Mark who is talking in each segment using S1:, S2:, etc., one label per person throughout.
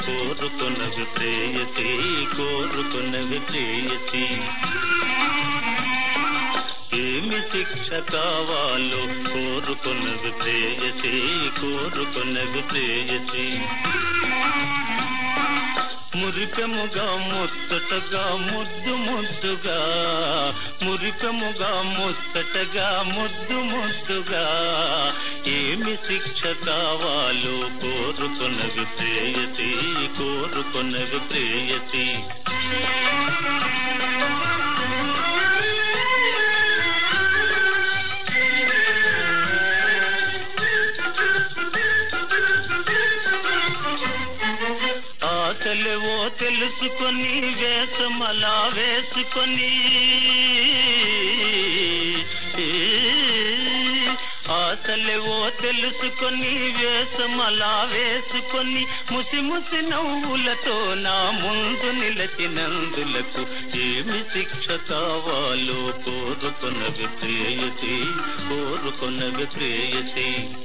S1: కోరుకున్నవి ప్రేయసి కోరుకున్నవి ప్రేయసి ఏమి శిక్ష కావాలో కోరుకున్నవి ప్రేయసి కోరుకున్నవి ప్రేయసి మురిపెముగా ముచ్చటగా ముద్దు ముద్దుగా మురిపెముగా ముచ్చటగా ముద్దు ముద్దుగా ఏమి శిక్ష కావాలో కోరుకున్నవి ప్రేయసి కోరుకున్నవి ప్రేయసి ఆశలేవో తెలుసుకొని వేషమలా వేసుకొని ఆశలేవో తెలుసుకొని వేషమలా వేసుకొని ముసి ముసి నవ్వులతో నా ముందు నిలచినందులకు ఏమి శిక్ష కావాలో కోరుకున్నవి ప్రేయసి కోరుకున్నవి ప్రేయసి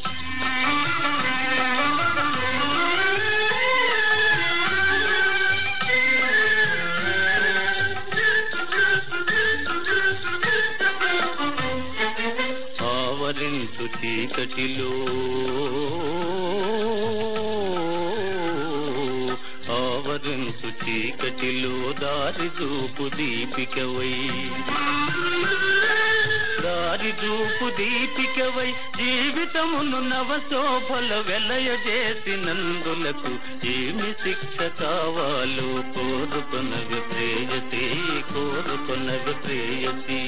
S1: ఆవరించు చీకటిలో ఆవరించు చీకటిలో దారి చూపు దీపికవై దారి చూపు దీపికవై జీవితమును నవశోభల వెలయజేసినందులకు ఏమి శిక్ష కావాలో కోరుకున్నవి ప్రేయసి కోరుకున్నవి ప్రేయసి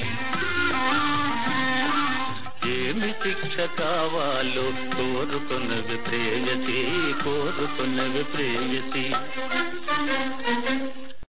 S1: ఏమి శిక్ష కావాలో కోరుకున్నవి ప్రేయసి కోరుకున్నవి ప్రేయసి